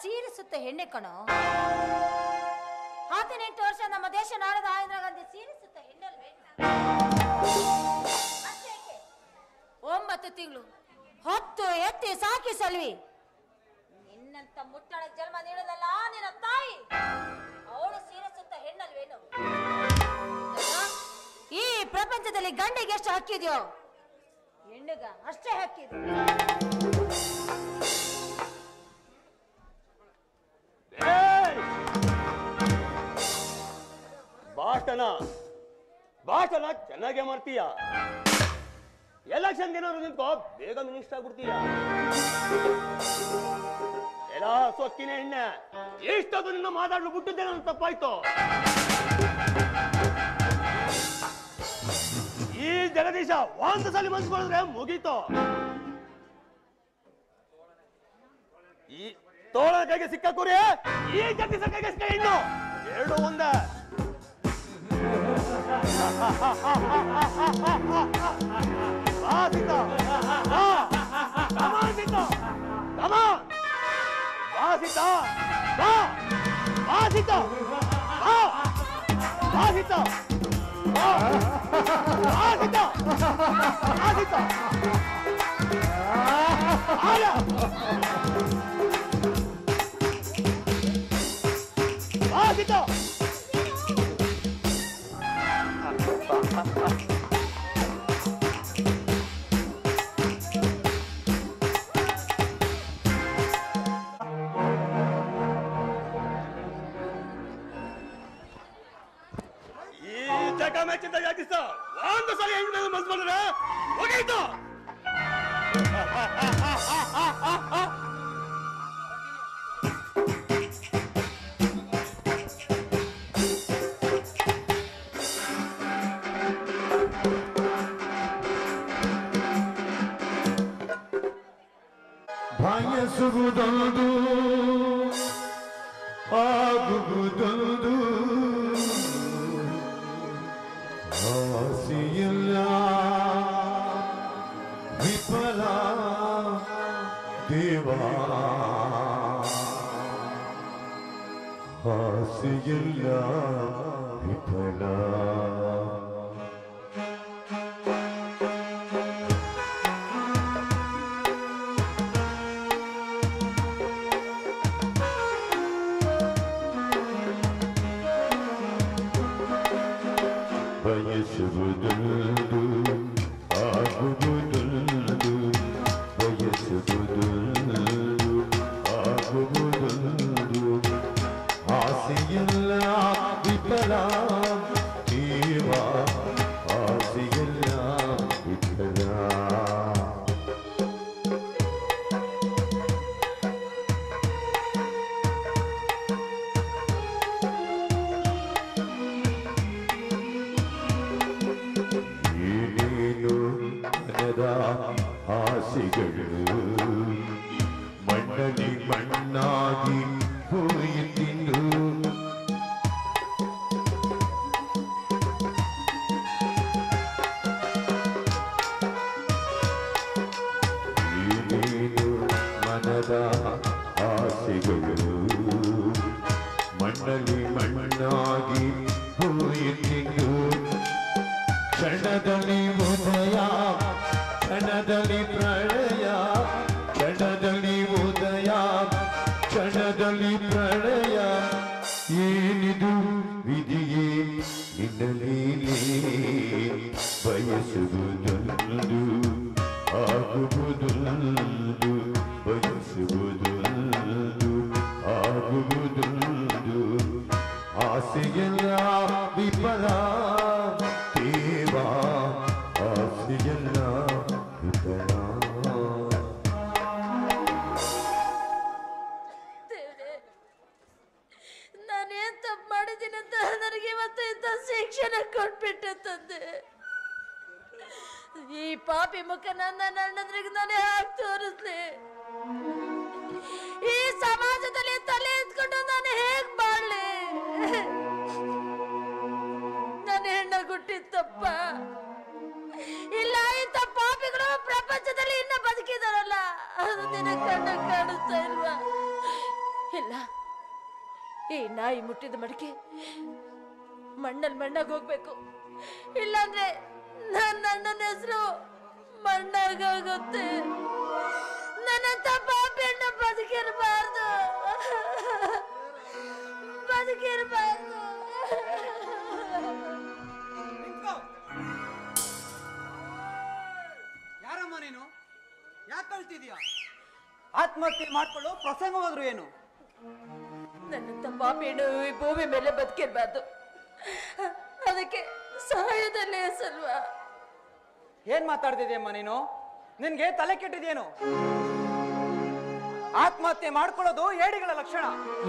ಸೀರೆ ಸುತ್ತ ಹೆಣ್ಣೆ ಕಣೋ ಹದಿನೆಂಟು ವರ್ಷ ನಮ್ಮ ದೇಶ ನಾಡದ ಆಂಧ್ರ ಗಾಂಧಿ ಸೀರೆ ಸುತ್ತ ಹೆಣ್ಣಲ್ವೇ ಅಷ್ಟೇಕೆ? ಒಂಬತ್ತು ತಿಂಗಳು ಹೊತ್ತು ಎತ್ತಿ ಸಾಕಿ ಸಲ್ವಿ ನಿನ್ನಂತ ಮುಟ್ಟಳ ಜನ್ಮ ನೀಡದಲ್ಲ ನಿನ್ನ ತಾಯಿ ಅವಳು ಸೀರೆ ಸುತ್ತ ಹೆಣ್ಣಲ್ವೇನು ಅಲ್ವಾ? ಈ ಪ್ರಪಂಚದಲ್ಲಿ ಗಂಡಿಗೆ ಎಷ್ಟು ಹಕ್ಕಿದೆಯೋ ಹೆಣ್ಣಿಗ ಅಷ್ಟೇ ಹಕ್ಕಿದೆ ಏಯ್! ಭಾಷಣ ಭಾಷಣ ಚೆನ್ನಾಗೇ ಮಾಡ್ತೀಯ ಎಲೆಕ್ಷನ್ ಏನಾದ್ರು ನಿಂತ್ಕೋ ಬೇಗ ಮಿನಿಸ್ಟರ್ ಆಗ್ಬಿಡ್ತೀಯ ಎಲ್ಲ ಸೊಕ್ಕಿನ ಎಣ್ಣೆ ಎಷ್ಟದು ನಿನ್ನ ಮಾತಾಡ್ಲು ಬಿಟ್ಟಿದ್ದೆ ನನ್ನ ತಪ್ಪಾಯ್ತು ಈ ಜಗದೀಶ ಒಂದು ಸಲ ಮನ್ಸ್ಕೊಂಡ್ರೆ ಮುಗೀತು ಈ ತೋಳ ಕೈಗೆ ಸಿಕ್ಕ ಕುರಿ ಈ ಜಗದೀಶ ಕೈಗೆ ಸಿಕ್ಕ ಹೆಣ್ಣು ಎರಡು ಒಂದ ಬಾ ಸೀತಾ ಬಾ Come on, Sita Come on. ಬಾ ಸೀತಾ ಬಾ ಬಾ ಸೀತಾ ಬಾ ಬಾ ಸೀತಾ ಬಾ ಬಾ ಸೀತಾ ಬಾ ಸೀತಾ ಆಯ ಬಾ ಸೀತಾ ಈ ಜಗ ಮೆಚ್ಚಿದ ಯಾಕಿಸ ಒಂದು ಸಲ ಹೆಂಗ್ ಮೇಲೆ ಮನ್ಸ್ ಬಂದ್ರೆ ಹೋಗಾಯ್ತು ಬಯಸುವುದೊಂದು ಆಗುವುದೊಂದು ಆಸೆಯಿಲ್ಲ ವಿಫಲ ದೇವಾ ಆಸೆಯಿಲ್ಲ ವಿಫಲ ಬಯಸುವುದೊಂದು ಆಗುವುದೊಂದು ಬಯಸುವುದೊಂದು ಆಗುವುದೊಂದು ಆಸೆಯಲ್ಲ ವಿಫಲ ಜೀವ ಆಸೆಯಲ್ಲ ವಿಫಲ ಏನೇನು ಮನದ ಆಸೆಗಳು ಮಣ್ಣಲ್ಲಿ ಮಣ್ಣಾಗಿ ಹೋಯಿತಿನ್ನು ಏನೇನು ಮನದ ಆಸೆಗಳು ಮಣ್ಣಲ್ಲಿ ಮಣ್ಣಾಗಿ ಹೋಯಿತಿನ್ನು ಕ್ಷಣದಲ್ಲಿ ಉದಯ ಕ್ಷಣದಲ್ಲಿ ಪ್ರಳಯ ಕ್ಷಣದಲ್ಲಿ ಉದಯ ಕ್ಷಣದಲ್ಲಿ ಪ್ರಳಯ ಏನಿದು ವಿಧಿಯೇ ನಿನ್ನಲೀಲೆ ಬಯಸುವುದೊಂದು ಆಗುವುದೊಂದು ಬಯಸುವುದೊಂದು ಆಗುವುದೊಂದು ಆಸೆಯಲ್ಲ ವಿಫಲ ದೇವ ಆಸೆಯಲ್ಲ ವಿಫಲ ದೇವ್ರೇ, ನಾನೇನ್ ತಪ್ಪು ಮಾಡಿದ್ದೀನಿ ಅಂತ ನನಗೆ ಇವತ್ತು ಇಂಥ ಶಿಕ್ಷಣ ಕೊಟ್ಬಿಟ್ಟೆ ತಂದೆ ಈ ಪಾಪಿ ಮುಖ ನನ್ನ ನನ್ನದ್ರಿಗೆ ನಾನೇ ಹಾಕಿ ತೋರಿಸ್ಲಿ ಈ ಸಮಾಜದಲ್ಲಿ ತಲೆ ಎತ್ಕೊಂಡು ನಾನು ಹೇಗ್ ಬಾಳ್ಲಿ ನನ್ನ ಹೆಣ್ಣ ಗುಟ್ಟಿತ್ತಪ್ಪ ಇಲ್ಲ ಇಂಥ ಪಾಪಿಗಳು ಪ್ರಪಂಚದಲ್ಲಿ ಇನ್ನ ಬದುಕಿದಾರಲ್ಲ ಅದು ನಿನ್ನ ಕಣ್ಣ ಕಾಣಿಸ್ತಾ ಇಲ್ವಾ ಇಲ್ಲ ಈ ನಾಯಿ ಮುಟ್ಟಿದ ಮಡಿಕೆ ಮಣ್ಣಲ್ಲಿ ಮಣ್ಣಾಗ ಹೋಗ್ಬೇಕು ಇಲ್ಲಾಂದ್ರೆ ನನ್ನ ಅಣ್ಣನ ಹೆಸರು ಮಣ್ಣಾಗೋಗುತ್ತೆ ನನ್ನಂತ ಪಾಪಿಯಣ್ಣ ಬದುಕಿರಬಾರ್ದು ಬದುಕಿರಬಾರ್ದು ನಿಂತ್ಕೋ. ಯಾರಮ್ಮ ನೀನು ಯಾಕೆ ಕಳ್ತಿದ್ಯಾ ಆತ್ಮಹತ್ಯೆ ಮಾಡ್ಕೊಳ್ಳೋ ಪ್ರಸಂಗವಾದ್ರು ಏನು ನನ್ನಂತ ಪಾಪಿಯಣ್ಣ ಈ ಭೂಮಿ ಮೇಲೆ ಬದುಕಿರಬಾರ್ದು ಅದಕ್ಕೆ ಸಹಾಯದಲ್ಲೇ ಸಲ್ವಾ ಏನ್ ಮಾತಾಡ್ತಿದ್ಯಮ್ಮ ನೀನು ನಿನ್ಗೆ ತಲೆ ಕೆಟ್ಟಿದೇನು ಆತ್ಮಹತ್ಯೆ ಮಾಡ್ಕೊಳ್ಳೋದು ಏಡಿಗಳ ಲಕ್ಷಣ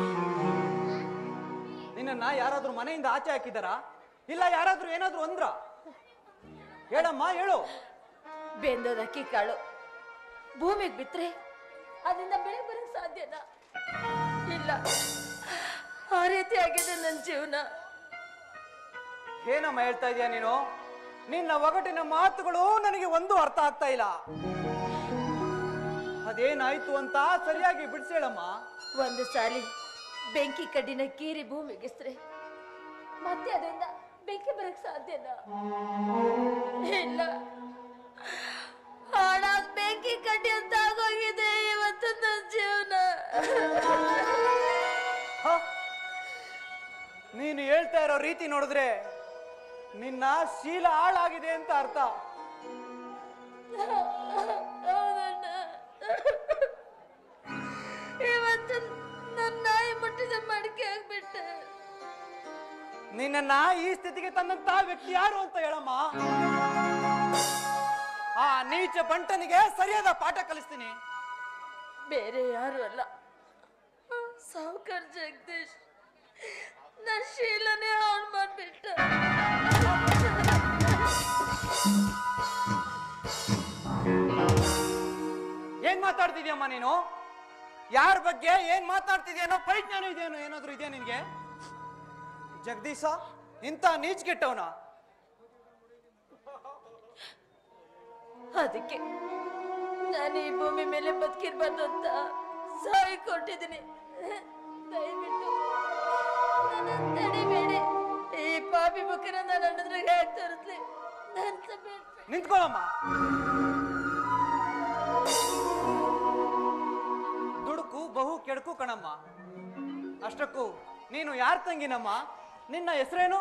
ನಿನ್ನನ್ನ ಯಾರಾದ್ರೂ ಮನೆಯಿಂದ ಆಚೆ ಹಾಕಿದಾರಾ ಇಲ್ಲ ಯಾರಾದ್ರೂ ಏನಾದ್ರೂ ಅಂದ್ರ ಹೇಳಮ್ಮ ಹೇಳು ಬೆಂದೋದ ಅಕ್ಕಿ ಕಾಳು ಭೂಮಿಗೆ ಬಿಟ್ರೆ ಅದರಿಂದ ಬೆಳೆ ಬರಕ್ ಸಾಧ್ಯನಾ ಇಲ್ಲ ಆ ರೀತಿ ಆಗಿದೆ ನನ್ನ ಜೀವನ ಏನಮ್ಮ ಹೇಳ್ತಾ ಇದೀಯ ನೀನು ನಿನ್ನ ಒಗಟಿನ ಮಾತುಗಳು ನನಗೆ ಒಂದು ಅರ್ಥ ಆಗ್ತಾ ಇಲ್ಲ ಅದೇನಾಯ್ತು ಅಂತ ಸರಿಯಾಗಿ ಬಿಡಿಸೇಳಮ್ಮ ಒಂದು ಸಾಲಿ ಬೆಂಕಿ ಕಡ್ಡಿನ ಕೀರಿ ಭೂಮಿಗಿಸ್ರೆ ಮತ್ತೆ ಅದರಿಂದ ಬೆಂಕಿ ಬರಕ್ ಸಾಧ್ಯನಾ ಇಲ್ಲ ಹಾಳಾದ ಬೆಂಕಿ ಕಡ್ಡಿ ಅಂತ ಆಗೋಗಿದೆ ಇವತ್ತು ನನ್ನ ಜೀವನ ಹ? ನೀನು ಹೇಳ್ತಾ ಇರೋ ರೀತಿ ನೋಡಿದ್ರೆ ನಿನ್ನ ಶೀಲ ಹಾಳಾಗಿದೆ ಅಂತ ಅರ್ಥ ಹೌದಣ್ಣ ಇವತ್ತು ನನ್ನ ನಾಯಿ ಮುಟ್ಟಿದ ಮಡಿಕೆ ಆಗ್ಬಿಟ್ಟೆ ನಿನ್ನನ್ನ ಈ ಸ್ಥಿತಿಗೆ ತಂದಂತ ವ್ಯಕ್ತಿ ಯಾರು ಅಂತ ಹೇಳಮ್ಮ ಆ ನೀಚ ಬಂಟನಿಗೆ ಸರಿಯಾದ ಪಾಠ ಕಲಿಸ್ತೀನಿ ಬೇರೆ ಯಾರು ಅಲ್ಲ ಸಾವುಕಾರ್ ಜಗದೀಶ್ ನನ್ನ ಶೀಲನೇ ಹಾಳು ಮಾಡ್ಬಿಟ್ಟ ಏನ್ ಮಾತಾಡ್ತಿದ್ಯಮ್ಮ ನೀನು ಯಾರ ಬಗ್ಗೆ ಏನ್ ಮಾತಾಡ್ತಿದ್ಯಾನೋ ಪರಿಜ್ಞಾನ ಇದೆಯೇನೋ ಏನಾದ್ರೂ ಇದೆಯಾ ನಿನ್ಗೆ ಜಗದೀಶ ಇಂಥ ನೀಚ್ ಕೆಟ್ಟವನ ಅದಕ್ಕೆ ನಾನು ಈ ಭೂಮಿ ಮೇಲೆ ಬದುಕಿರ್ಬಾರ್ದು ಅಂತ ಸಾಯಿ ಕೊಟ್ಟಿದ್ದೀನಿ ದಯವಿಟ್ಟು ನನ್ನನ್ನ ತಡಿಬೇಡಿ ಈ ಪಾಪಿ ಮುಖನ ನಾನು ಅಣ್ಣದ್ರಾಗ ಹೇಗೆ ತೋರಿಸ್ಲಿ ನನ್ನ ಬೇಡ್ಬೇಡಿ ನಿಂತ್ಕೊಳ್ಳಮ್ಮ ದುಡುಕು ಬಹು ಕೆಡುಕು ಕಣಮ್ಮ ಅಷ್ಟಕ್ಕೂ ನೀನು ಯಾರ ತಂಗಿನಮ್ಮ ನಿನ್ನ ಹೆಸರೇನು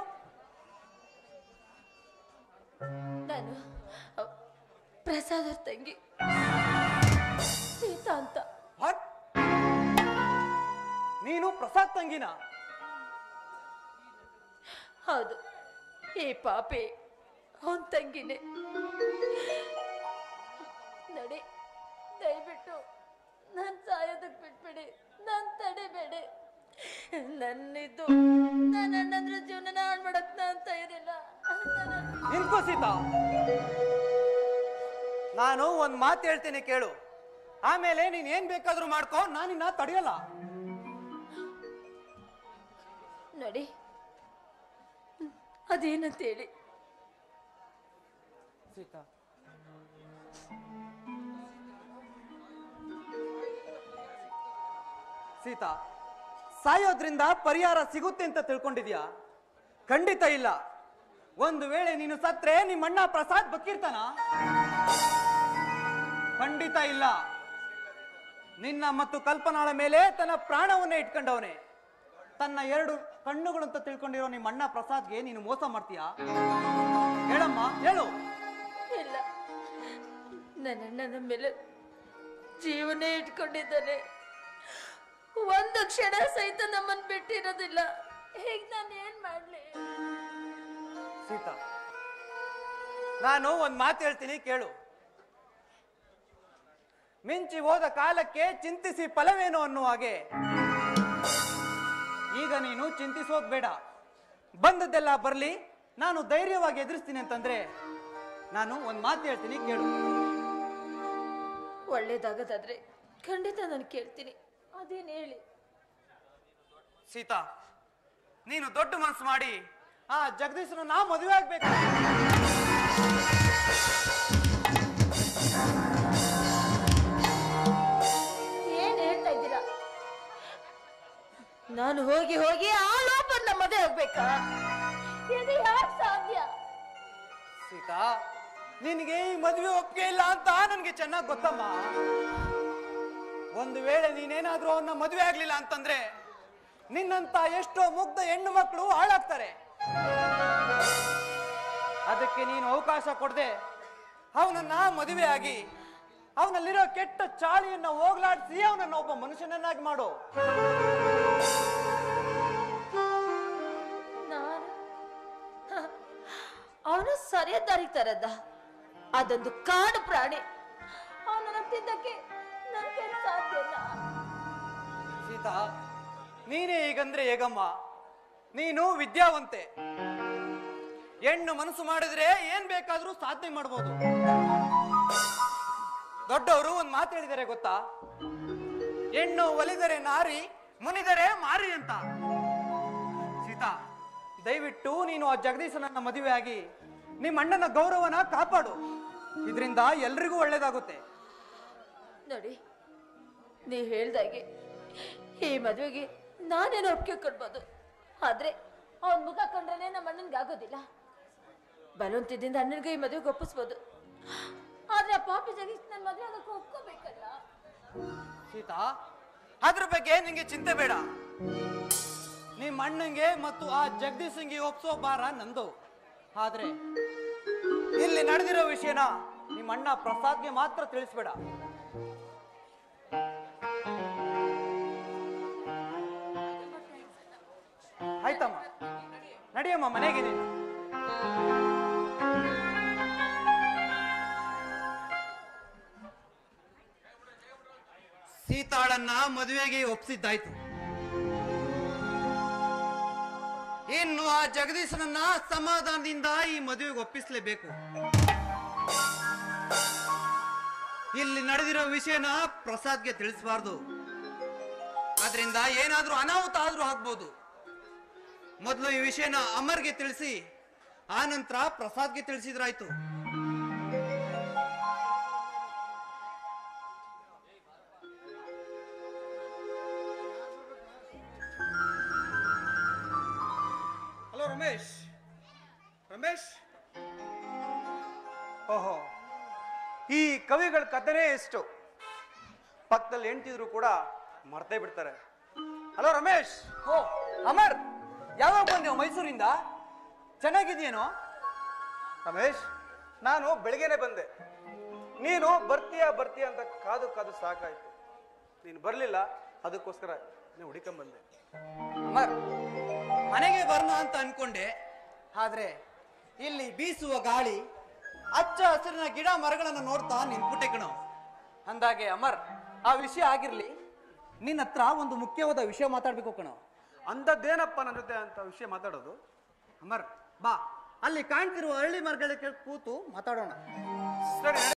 ನಾನು ಅ, ಪ್ರಸಾದ್ ಅವ್ರ ತಂಗಿ ಸೀತಾ ಅಂತ What? ನೀನು ಪ್ರಸಾದ್ ತಂಗಿನ ಹೌದು ಈ ಪಾಪಿ ಅವನ್ ತಂಗಿನೇ ನಡಿ ದಯವಿಟ್ಟು ನಾನ್ ಸಾಯೋದಕ್ ಬಿಟ್ಬಿಡಿ ನಾನ್ ತಡಿಬೇಡಿ ನನ್ನಿದ್ದು ನನ್ನ ಅಣ್ಣಂದ್ರ ಜೀವನನ ಹಾಳು ಮಾಡಕ್ ನಾನ್ ತಯಾರಿಲ್ಲ ನನ್ನ- ನಿಂತ್ಕೋ ಸೀತಾ ನಾನು ಒಂದ್ ಮಾತು ಹೇಳ್ತೀನಿ ಕೇಳು ಆಮೇಲೆ ನೀನ್ ಏನ್ ಬೇಕಾದ್ರೂ ಮಾಡ್ಕೋ ನಾನಿನ್ನ ತಡೆಯಲ್ಲ ನೋಡಿ ಅದೇನಂತೇಳಿ ಸೀತಾ ಸೀತಾ ಸಾಯೋದ್ರಿಂದ ಪರಿಹಾರ ಸಿಗುತ್ತೆ ಅಂತ ತಿಳ್ಕೊಂಡಿದ್ಯಾ ಖಂಡಿತ ಇಲ್ಲ ಒಂದು ವೇಳೆ ನೀನು ಸತ್ರೆ ನಿಮ್ಮಣ್ಣ ಪ್ರಸಾದ್ ಬಕ್ಕಿರ್ತಾನ ಖಂಡಿತ ಇಲ್ಲ ನಿನ್ನ ಮತ್ತು ಕಲ್ಪನಾಳ ಮೇಲೆ ತನ್ನ ಪ್ರಾಣವನ್ನೇ ಇಟ್ಕೊಂಡವನೇ ತನ್ನ ಎರಡು ಕಣ್ಣುಗಳು ಅಂತ ತಿಳ್ಕೊಂಡಿರೋ ನಿಮ್ಮ ಅಣ್ಣ ಪ್ರಸಾದ್ಗೆ ನೀನು ಮೋಸ ಮಾಡ್ತೀಯಾ ಹೇಳಮ್ಮ ಹೇಳು ಇಲ್ಲ ನನ್ನ ಅಣ್ಣನ ಮೇಲೆ ಜೀವನೇ ಇಟ್ಕೊಂಡಿದ್ದಾನೆ ಒಂದು ಕ್ಷಣ ಸಹಿತ ನಮ್ಮನ್ ಬಿಟ್ಟಿರೋದಿಲ್ಲ ಹೇಗ್ ನಾನು ಏನ್ ಮಾಡ್ಲಿ ಸೀತಾ ನಾನು ಒಂದ್ ಮಾತು ಹೇಳ್ತೀನಿ ಕೇಳು ಮಿಂಚಿ ಹೋದ ಕಾಲಕ್ಕೆ ಚಿಂತಿಸಿ ಫಲವೇನು ಅನ್ನುವ ಹಾಗೆ ಈಗ ನೀನು ಚಿಂತಿಸೋದ್ ಬೇಡ ಬಂದದ್ದೆಲ್ಲ ಬರ್ಲಿ ನಾನು ಧೈರ್ಯವಾಗಿ ಎದುರಿಸ್ತೀನಿ ಅಂತಂದ್ರೆ ನಾನು ಒಂದ್ ಮಾತು ಹೇಳ್ತೀನಿ ಕೇಳು ಒಳ್ಳೇದಾಗದಾದ್ರೆ ಖಂಡಿತ ನಾನು ಕೇಳ್ತೀನಿ ಅದೇನ್ ಹೇಳಿ ಸೀತಾ ನೀನು ದೊಡ್ಡ ಮನಸ್ಸು ಮಾಡಿ ಆ ಜಗದೀಶನ ನಾ ಮದುವೆ ಆಗ್ಬೇಕು ಏನ್ ಹೇಳ್ತಾ ಇದ್ದೀರಾ ನಾನು ಹೋಗಿ ಹೋಗಿ ಆ ಲೋಪನ್ನ ಮದುವೆ ಆಗ್ಬೇಕಾ ಇದು ಯಾಕೆ ಸಾಧ್ಯ ಸೀತಾ ನಿನಗೆ ಈ ಮದುವೆ ಒಪ್ಪಿಗೆ ಇಲ್ಲ ಅಂತ ನನಗೆ ಚೆನ್ನಾಗಿ ಗೊತ್ತಮ್ಮ ಒಂದು ವೇಳೆ ನೀನೇನಾದ್ರೂ ಅವನ್ನ ಮದುವೆ ಆಗ್ಲಿಲ್ಲ ಅಂತಂದ್ರೆ ನಿನ್ನಂತ ಎಷ್ಟೋ ಮುಗ್ಧ ಹೆಣ್ಣು ಮಕ್ಕಳು ಹಾಳಾಗ್ತಾರೆ ಅದಕ್ಕೆ ನೀನು ಅವಕಾಶ ಕೊಡದೆ ಅವನನ್ನ ಮದುವೆ ಆಗಿ ಅವನಲ್ಲಿರೋ ಕೆಟ್ಟ ಚಾಳಿಯನ್ನ ಹೋಗ್ಲಾಡಿಸಿ ಅವನನ್ನ ಒಬ್ಬ ಮನುಷ್ಯನನ್ನಾಗಿ ಮಾಡು ನಾನು ಅವನು ಸರಿಯಾದ ದಾರಿಗೆ ತರದ್ದ ಅದೊಂದು ಕಾಡು ಪ್ರಾಣಿ ಅವನನ್ನ ತಿದ್ದಕ್ಕೆ ನನ್ ಕೈಲಿ ಸಾಧ್ಯ ಇಲ್ಲ ಸೀತಾ ನೀನೇ ಈಗಂದ್ರೆ ಹೇಗಮ್ಮ ನೀನು ವಿದ್ಯಾವಂತೆ ಹೆಣ್ಣು ಮನಸ್ಸು ಮಾಡಿದ್ರೆ ಏನ್ ಬೇಕಾದ್ರೂ ಸಾಧನೆ ಮಾಡ್ಬೋದು ದೊಡ್ಡವರು ಒಂದ್ ಮಾತು ಹೇಳಿದ್ದಾರೆ ಗೊತ್ತಾ ಹೆಣ್ಣು ಒಲಿದರೆ ನಾರಿ ಮುನಿದರೆ ಮಾರಿ ಅಂತ ಸೀತಾ ದಯವಿಟ್ಟು ನೀನು ಆ ಜಗದೀಶನನ್ನ ಮದುವೆ ಆಗಿ ನಿಮ್ಮ ಅಣ್ಣನ ಗೌರವನ ಕಾಪಾಡು ಇದರಿಂದ ಎಲ್ರಿಗೂ ಒಳ್ಳೇದಾಗುತ್ತೆ ನೋಡಿ ನೀ ಹೇಳ್ದಾಗೆ ಈ ಮದುವೆಗೆ ನಾನೇನು ಒಪ್ಪಿಗೆ ಕೊಡ್ಬೋದು ಆದ್ರೆ ಅವನ ಮುಖ ಕಂಡ್ರೆ ನಮ್ಮ ಅಣ್ಣನ್ಗೆ ಆಗೋದಿಲ್ಲ ಬಲವಂತದಿಂದ ಅಣ್ಣನಿಗೆ ಈ ಮದುವೆಗೆ ಒಪ್ಪಿಸ್ಬೋದು ಆದ್ರೆ ಆ ಪಾಪಿ ಜಗೀಶ್ ನನ್ನ ಮದುವೆ ಅದಕ್ಕೆ ಒಪ್ಕೋಬೇಕಲ್ಲ ಸೀತಾ ಅದ್ರ ಬಗ್ಗೆ ನಿಂಗೆ ಚಿಂತೆ ಬೇಡ ನಿಮ್ಮ ಅಣ್ಣಂಗೆ ಮತ್ತು ಆ ಜಗದೀಶಂಗೆ ಒಪ್ಸೋ ಭಾರ ನಂದು ಆದ್ರೆ ಇಲ್ಲಿ ನಡೆದಿರೋ ವಿಷಯನ ನಿಮ್ಮ ಅಣ್ಣ ಪ್ರಸಾದ್ಗೆ ಮಾತ್ರ ತಿಳಿಸ್ಬೇಡ ಆಯ್ತಮ್ಮ ನಡಿಯಮ್ಮ ಮನೆಗೆ ನೀನು ಸೀತಾಳನ್ನ ಮದುವೆಗೆ ಒಪ್ಸಿದ್ದಾಯ್ತು ಇನ್ನು ಆ ಜಗದೀಶನನ್ನ ಸಮಾಧಾನದಿಂದ ಈ ಮದುವೆಗೆ ಒಪ್ಪಿಸ್ಲೇಬೇಕು ಇಲ್ಲಿ ನಡೆದಿರೋ ವಿಷಯನ ಪ್ರಸಾದ್ಗೆ ತಿಳಿಸಬಾರ್ದು ಅದರಿಂದ ಏನಾದ್ರೂ ಅನಾಹುತ ಆದ್ರೂ ಆಗ್ಬೋದು ಮೊದಲು ಈ ವಿಷಯನ ಅಮರ್ಗೆ ತಿಳಿಸಿ ಆ ನಂತರ ಪ್ರಸಾದ್ಗೆ ತಿಳಿಸಿದ್ರಾಯ್ತು ಹಲೋ ರಮೇಶ್ ರಮೇಶ್ ಓಹೋ ಈ ಕವಿಗಳ ಕಥೆನೇ ಎಷ್ಟು ಪಕ್ಕದಲ್ಲಿ ಹೆಂಡ್ತಿದ್ರು ಕೂಡ ಮರ್ತೇ ಬಿಡ್ತಾರೆ ಹಲೋ ರಮೇಶ್ ಓ ಅಮರ್ ಯಾವಾಗ ಬಂದೆವು ಮೈಸೂರಿಂದ ಚೆನ್ನಾಗಿದೆಯೇನೋ ರಮೇಶ್ ನಾನು ಬೆಳಗ್ಗೆನೆ ಬಂದೆ ನೀನು ಬರ್ತೀಯಾ ಬರ್ತೀಯಾ ಅಂತ ಕಾದು ಕಾದು ಸಾಕಾಯ್ತು ನೀನು ಬರಲಿಲ್ಲ ಅದಕ್ಕೋಸ್ಕರ ನೀನು ಹುಡುಕೊಂಬಂದೆ ಅಮರ್ ಮನೆಗೆ ಬರೋಣ ಅಂತ ಅನ್ಕೊಂಡೆ ಆದ್ರೆ ಇಲ್ಲಿ ಬೀಸುವ ಗಾಳಿ ಹಚ್ಚ ಹಸಿರಿನ ಗಿಡ ಮರಗಳನ್ನ ನೋಡ್ತಾ ನಿಂತ್ಬಿಟ್ಟೆ ಕಣೋ ಅಂದಾಗೆ ಅಮರ್ ಆ ವಿಷಯ ಆಗಿರ್ಲಿ ನಿನ್ನ ಹತ್ರ ಒಂದು ಮುಖ್ಯವಾದ ವಿಷಯ ಮಾತಾಡ್ಬೇಕು ಕಣೋ ಅಂಥದ್ದೇನಪ್ಪ ನನ್ನ ಜೊತೆ ಅಂತ ವಿಷಯ ಮಾತಾಡೋದು ಅಮರ್ ಬಾ ಅಲ್ಲಿ ಕಾಣ್ತಿರುವ ಹಳ್ಳಿ ಮರಗಳಿಗೆ ಕೂತು ಮಾತಾಡೋಣ ಸರಿ